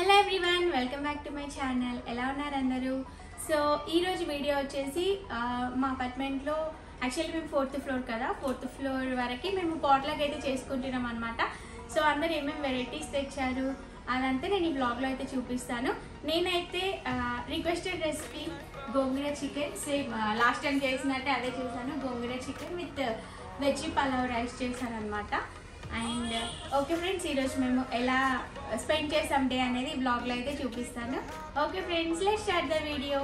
Hello everyone welcome back to my channel ఎలా ఉన్నారు అందరూ సో ఈరోజు వీడియో వచ్చేసి ఆ, మా అపార్ట్మెంట్లో యాక్చువల్లీ మేము ఫోర్త్ ఫ్లోర్ కదా ఫోర్త్ ఫ్లోర్ వరకు మేము పాట్లాగ్ అయితే చేసుకుంటున్నాం అనమాట సో అందరు ఏమేమి వెరైటీస్ తెచ్చారు అదంతా నేను ఈ బ్లాగ్లో అయితే చూపిస్తాను నేనైతే requested recipe gongura chicken same last time చేసినట్టే అదే చేశాను gongura chicken with veg pulao rice చేశాను అనమాట అండ్ ఓకే ఫ్రెండ్స్ ఈరోజు మేము ఎలా స్పెండ్ చేసాం డే అనేది బ్లాగ్లో అయితే చూపిస్తాను okay friends let start the video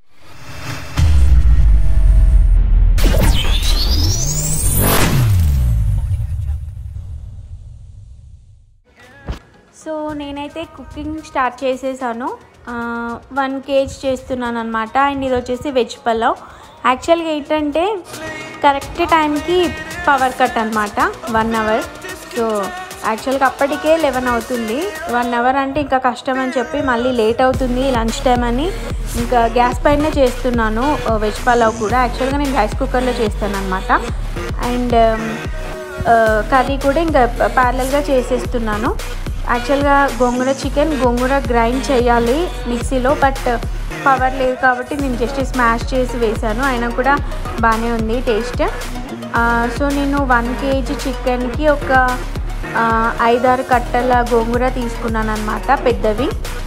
so నేనైతే కుకింగ్ స్టార్ట్ చేసేసాను వన్ కేజ్ చేస్తున్నాను అనమాట అండ్ ఇది వచ్చేసి వెజ్ పలావ్ యాక్చువల్గా ఏంటంటే కరెక్ట్ టైంకి పవర్ కట్ అనమాట వన్ అవర్ సో యాక్చువల్గా అప్పటికే లెవెన్ అవుతుంది వన్ అవర్ అంటే ఇంకా కష్టం అని చెప్పి మళ్ళీ లేట్ అవుతుంది లంచ్ టైం అని ఇంకా గ్యాస్ పైనే చేస్తున్నాను వెజ్ పలావ్ కూడా యాక్చువల్గా నేను రైస్ కుక్కర్లో చేస్తాను అనమాట అండ్ కర్రీ కూడా ఇంకా ప్యారలల్గా చేసేస్తున్నాను యాక్చువల్గా గోంగూర చికెన్ గోంగూర గ్రైండ్ చేయాలి మిక్సీలో బట్ పవర్ లేదు కాబట్టి నేను జస్ట్ స్మాష్ చేసి వేశాను అయినా కూడా బాగానే ఉంది టేస్ట్ సో నేను వన్ కేజీ చికెన్కి ఒక ఆ, ఐదారు కట్టల గోంగూర తీసుకున్నాను అనమాట పెద్దవి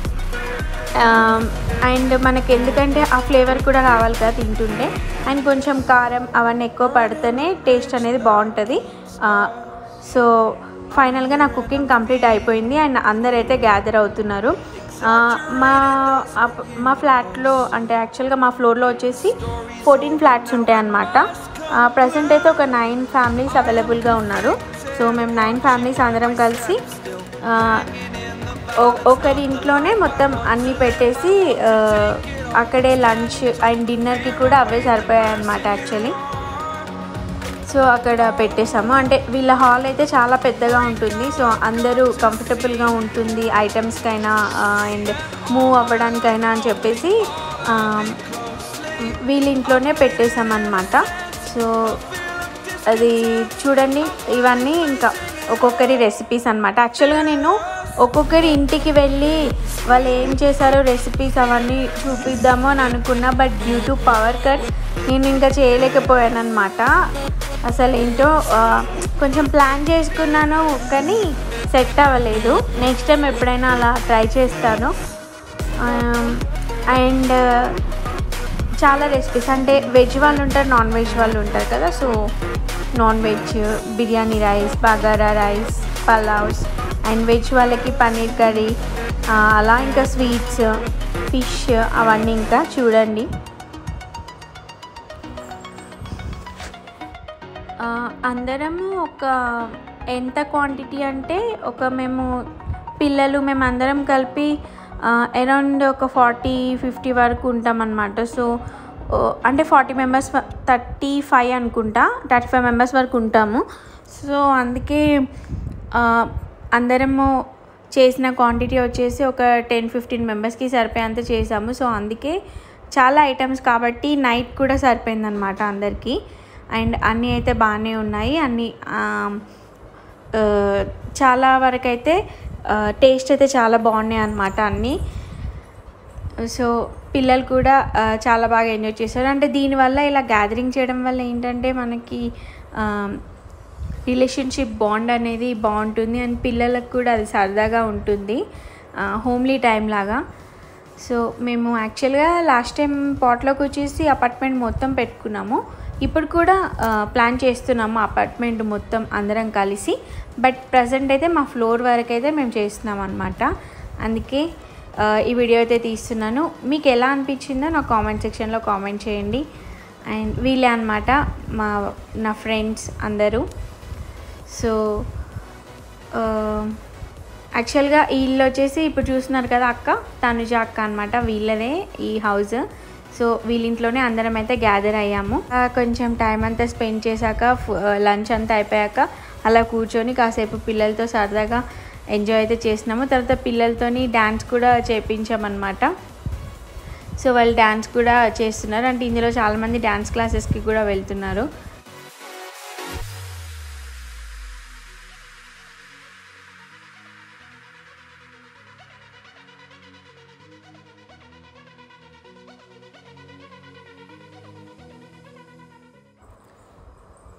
అండ్ మనకి ఎందుకంటే ఆ ఫ్లేవర్ కూడా రావాలి కదా తింటుంటే అండ్ కొంచెం కారం అవన్నీ ఎక్కువ పడితేనే టేస్ట్ అనేది బాగుంటుంది సో ఫైనల్గా నా కుకింగ్ కంప్లీట్ అయిపోయింది అండ్ అందరైతే గ్యాదర్ అవుతున్నారు ఆ, మా అప్- మా ఫ్లాట్లో అంటే యాక్చువల్గా మా ఫ్లోర్లో వచ్చేసి ఫోర్టీన్ ఫ్లాట్స్ ఉంటాయి అన్నమాట ప్రజెంట్ అయితే ఒక నైన్ ఫ్యామిలీస్ అవైలబుల్గా ఉన్నారు సో మేము నైన్ ఫ్యామిలీస్ అందరం కలిసి ఆ, ఒ- ఒకరి ఇంట్లోనే మొత్తం అన్నీ పెట్టేసి ఆ, అక్కడే లంచ్ అండ్ డిన్నర్కి కూడా అవే సరిపోయాయి అనమాట యాక్చువల్లీ సో అక్కడ పెట్టేసాము అంటే వీళ్ళ హాల్ అయితే చాలా పెద్దగా ఉంటుంది సో అందరూ కంఫర్టబుల్గా ఉంటుంది ఐటమ్స్కైనా అండ్ మూవ్ అవ్వడానికైనా అని చెప్పేసి ఆ, వీళ్ళ ఇంట్లోనే పెట్టేసామన్నమాట సో అది చూడండి ఇవన్నీ ఇంకా ఒక్కొక్కరి రెసిపీస్ అనమాట యాక్చువల్గా నేను ఒక్కొక్కరి ఇంటికి వెళ్ళి వాళ్ళు ఏం చేశారో రెసిపీస్ అవన్నీ చూపిద్దాము అని అనుకున్నా but due to power cut నేను ఇంకా చేయలేకపోయాను అనమాట అసలు ఏంటో ఆ, కొంచెం ప్లాన్ చేసుకున్నాను కానీ సెట్ అవ్వలేదు నెక్స్ట్ టైం ఎప్పుడైనా అలా ట్రై చేస్తాను అండ్ చాలా రెసిపీస్ అంటే వెజ్ వాళ్ళు ఉంటారు నాన్ వెజ్ వాళ్ళు ఉంటారు కదా so non veg biryani rice bagara rice pulaos and veg వాళ్ళకి పన్నీర్ కర్రీ ఆ, అలా ఇంకా స్వీట్స్ ఫిష్ అవన్నీ ఇంకా చూడండి ఆ, అందరము ఒక ఎంత క్వాంటిటీ అంటే ఒక మేము పిల్లలు మేము అందరం కలిపి అరౌండ్ ఒక ఫార్టీ ఫిఫ్టీ వరకు ఉంటామన్నమాట సో ఓ, అంటే ఫార్టీ మెంబర్స్ థర్టీ ఫైవ్ అనుకుంటా థర్టీ ఫైవ్ మెంబర్స్ వరకు ఉంటాము సో అందుకే ఆ, అందరము చేసిన క్వాంటిటీ వచ్చేసి ఒక టెన్ ఫిఫ్టీన్ మెంబర్స్కి సరిపోయేంత చేసాము సో అందుకే చాలా ఐటమ్స్ కాబట్టి నైట్ కూడా సరిపోయిందనమాట అందరికీ అండ్ అన్నీ అయితే బాగానే ఉన్నాయి అన్నీ ఆ, ఆ, చాలా వరకు అయితే టేస్ట్ అయితే చాలా బాగున్నాయి అన్నమాట అన్నీ సో పిల్లలు కూడా ఆ, చాలా బాగా ఎంజాయ్ చేశారు అంటే దీనివల్ల ఇలా గ్యాదరింగ్ చేయడం వల్ల ఏంటంటే మనకి రిలేషన్షిప్ బాండ్ అనేది బాగుంటుంది అండ్ పిల్లలకు కూడా అది సరదాగా ఉంటుంది హోమ్లీ టైం లాగా సో మేము యాక్చువల్గా లాస్ట్ టైం పాట్లోకి వచ్చేసి అపార్ట్మెంట్ మొత్తం పెట్టుకున్నాము ఇప్పుడు కూడా ఆ, ప్లాన్ చేస్తున్నాము అపార్ట్మెంట్ మొత్తం అందరం కలిసి బట్ ప్రజెంట్ అయితే మా ఫ్లోర్ వరకు అయితే మేము చేస్తున్నాం అనమాట అందుకే ఆ, ఈ వీడియో అయితే తీస్తున్నాను మీకు ఎలా అనిపించిందో నా కామెంట్ సెక్షన్లో కామెంట్ చేయండి అండ్ వీళ్ళే అనమాట మా నా ఫ్రెండ్స్ అందరూ సో ఆ, యాక్చువల్గా ఈ ఇల్లు వచ్చేసి ఇప్పుడు చూస్తున్నారు కదా అక్క తనుజ అక్క అనమాట వీళ్ళదే ఈ హౌస్ సో వీళ్ళింట్లోనే అందరం అయితే గ్యాదర్ అయ్యాము ఆ, కొంచెం టైం అంతా స్పెండ్ చేశాక లంచ్ అంతా అయిపోయాక అలా కూర్చొని కాసేపు పిల్లలతో సరదాగా ఎంజాయ్ అయితే చేసినాము తర్వాత పిల్లలతోని డ్యాన్స్ కూడా చేపించామన్నమాట సో వాళ్ళు డ్యాన్స్ కూడా చేస్తున్నారు అంటే ఇందులో చాలామంది డ్యాన్స్ క్లాసెస్కి కూడా వెళ్తున్నారు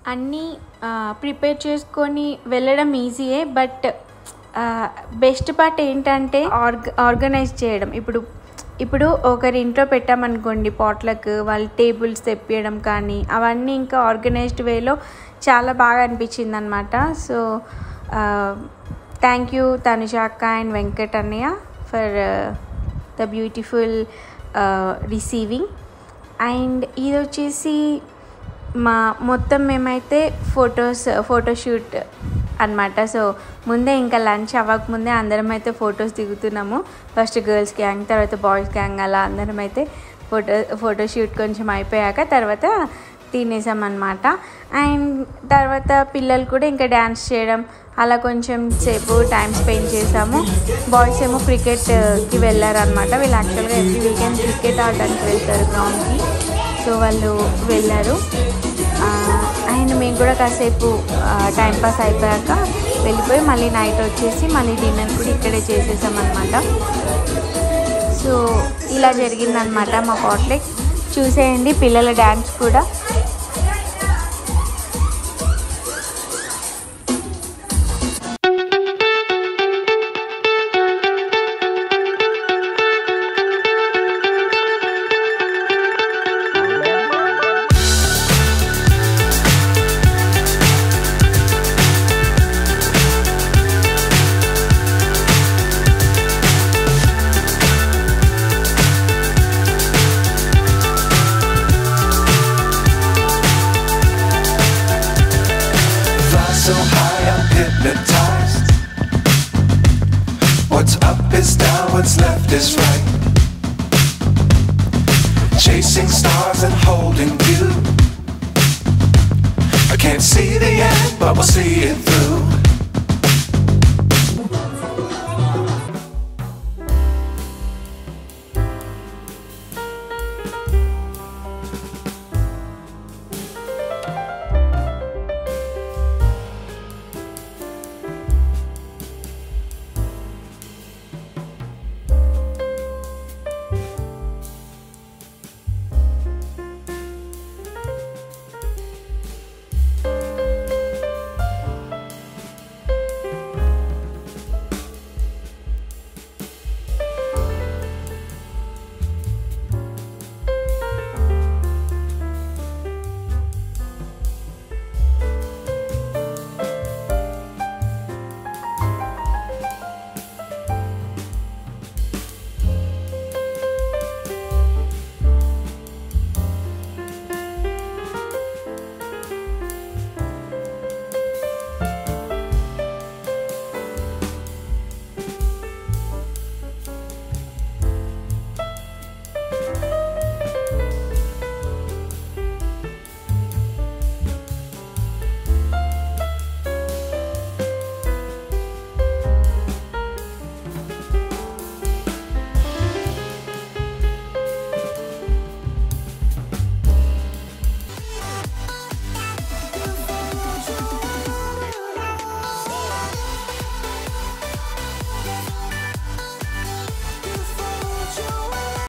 అన్నీ ప్రిపేర్ చేసుకొని వెళ్ళడం ఈజీయే బట్ బెస్ట్ పార్ట్ ఏంటంటే ఆర్గ ఆర్గనైజ్ చేయడం ఇప్పుడు ఇప్పుడు ఒకరి ఇంట్లో పెట్టామనుకోండి పాట్లకు వాళ్ళు టేబుల్స్ తెప్పియడం కానీ అవన్నీ ఇంకా ఆర్గనైజ్డ్ వేలో చాలా బాగా అనిపించింది అనమాట సో థ్యాంక్ యూ తనుజాక్క అండ్ వెంకట్ అన్నయ్య for the beautiful receiving and ఇది వచ్చేసి మా మొత్తం మేమైతే ఫొటోస్ ఫోటోషూట్ అనమాట సో ముందే ఇంకా లంచ్ అవ్వకముందే అందరం అయితే ఫొటోస్ దిగుతున్నాము ఫస్ట్ గర్ల్స్ గ్యాంగ్ తర్వాత బాయ్స్ గ్యాంగ్ అలా అందరం అయితే ఫోటో ఫోటోషూట్ కొంచెం అయిపోయాక తర్వాత తినేసామన్నమాట అండ్ తర్వాత పిల్లలు కూడా ఇంకా డ్యాన్స్ చేయడం అలా కొంచెం సేపు టైం స్పెండ్ చేసాము బాయ్స్ ఏమో క్రికెట్కి వెళ్ళారనమాట వీళ్ళు యాక్చువల్గా ఎవ్రీ వీకెండ్ క్రికెట్ ఆడడానికి వెళ్తారు గ్రౌండ్కి సో వాళ్ళు వెళ్ళారు అండ్ మేము కూడా కాసేపు టైం పాస్ అయిపోయాక వెళ్ళిపోయి మళ్ళీ నైట్ వచ్చేసి మళ్ళీ డిన్నర్ కూడా ఇక్కడే చేసేసామన్నమాట సో ఇలా జరిగిందనమాట మా పాట్లెక్ చూసేయండి పిల్లల డ్యాన్స్ కూడా Fly so high, I'm hypnotized. What's up is down, what's left is right. Chasing stars and holding you. I can't see the end, but we'll see it through.